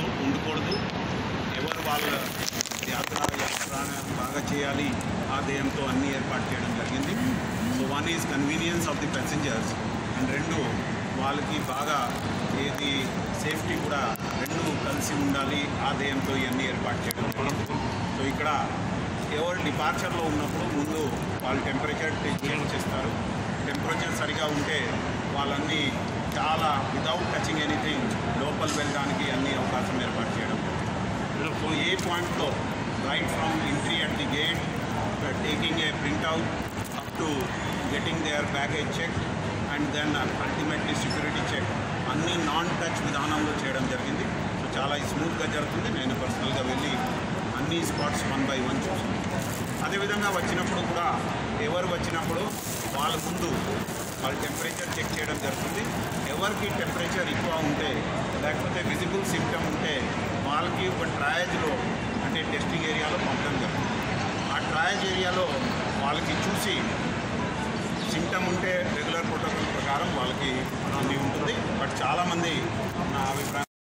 ఉండకూడదు ఎవరు వాళ్ళ యాత్ర యాత్ర బాగా చేయాలి ఆ ధ్యేయంతో అన్ని ఏర్పాటు చేయడం జరిగింది so one is convenience of the passengers and రెండు వాళ్ళకి బాగా ఏది సేఫ్టీ కూడా రెండు కలిసి ఉండాలి ఆ ధ్యేయంతో ఇవన్నీ ఏర్పాటు చేయడం జరిగింది సో ఇక్కడ ఎవరు డిపార్చర్లో ఉన్నప్పుడు ముందు వాళ్ళు టెంపరేచర్ చెక్ చేస్తారు టెంపరేచర్ సరిగా ఉంటే వాళ్ళన్నీ చాలా వితౌట్ టచింగ్ ఎనీథింగ్ లోపల వెళ్ళడానికి అన్ని అవకాశం ఏర్పాటు చేయడం సో ఏ పాయింట్లో right from entry at the gate taking a printout up to getting their baggage check and then ultimately security check అన్నీ నాన్ టచ్ విధానంలో చేయడం జరిగింది సో చాలా స్మూత్గా జరుగుతుంది నేను పర్సనల్గా వెళ్ళి అన్ని స్పాట్స్ వన్ బై వన్ చూసాను అదేవిధంగా వచ్చినప్పుడు కూడా ఎవరు వచ్చినప్పుడు వాళ్ళ ముందు వాళ్ళ టెంపరేచర్ చెక్ చేయడం జరుగుతుంది ఎవరికి టెంపరేచర్ ఎక్కువ ఉంటే లేకపోతే విజిబుల్ సిమ్టమ్ ఉంటే వాళ్ళకి ఒక ట్రయజ్లో అంటే టెస్టింగ్ ఏరియాలో పంపడం జరుగుతుంది ఆ ట్రయజ్ ఏరియాలో వాళ్ళకి చూసి సిమ్టమ్ ఉంటే రెగ్యులర్ ప్రోటోకాల్ ప్రకారం వాళ్ళకి అన్ని ఉంటుంది బట్ చాలామంది నా అభిప్రాయం